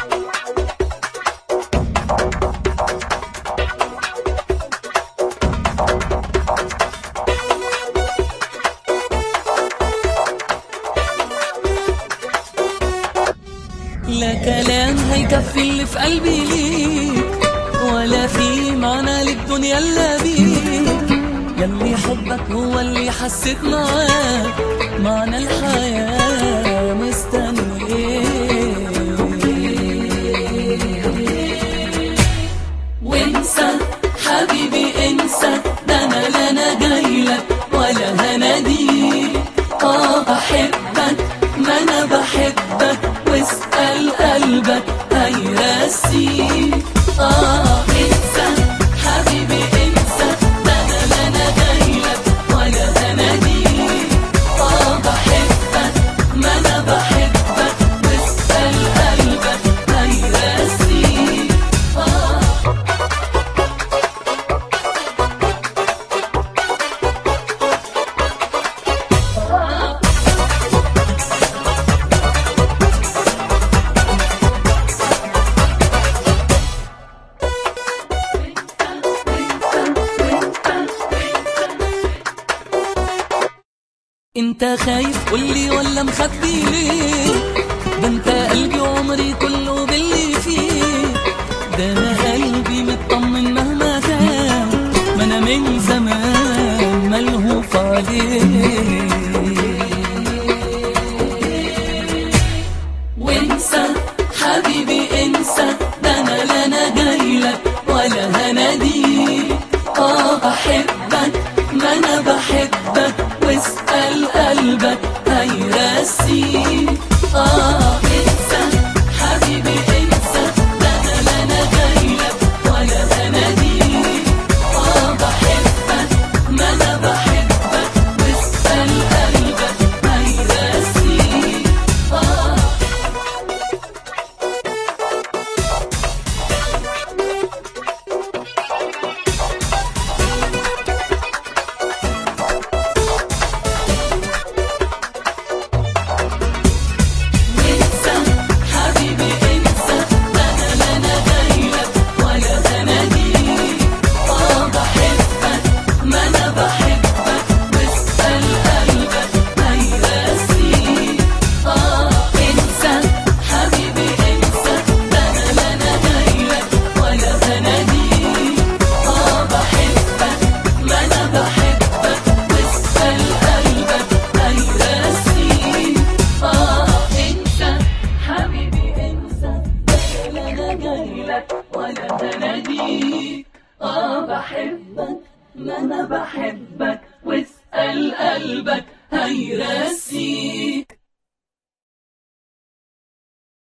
لا كلام هيكفي اللي في قلبي ليك ولا في معنى للدنيا الا بيك يلي حبك هو اللي حسيت معاه معنى الحياة مستنيك وانسى حبيبي انسى ده انا لا انا جايلك ولا هناديك اه بحبك ما انا بحبك واسأل قلبك هيرسيك اه انسى حبيبي انسى ده انا لا انا جايلك ولا هناديك اه بحبك ما انا بحبك واسأل قلبك هيرسيك اه انت خايف قولي ولا مخبي ليه ده انت قلبي وعمري كله باللي فيه ده انا قلبي مطمن مهما كان ما انا من زمان ملهوف عليه وانسى حبيبي انسى ده انا لا انا جايلك ولا هناديك اه بحبك ما انا بحبك واسأل قلبك هيرسيك اه انسى حبيبي انسى ده انا لا انا جايلك ولا هناديك اه بحبك ما انا بحبك واسأل قلبك هيرسيك اه وانسى حبيبي انسى ده انا لا انا جايلك ولا هناديك اه بحبك ما انا بحبك واسأل قلبك هيرسيك اه انسى حبيبي انسى ده انا لا انا جايلك ولا هناديك اه بحبك ما انا بحبك واسأل قلبك هيرسيك اه انسى حبيبي انسى لا انا جايلك ولا هناديك اه بحبك ما انا بحبك واسأل قلبك هيرسيك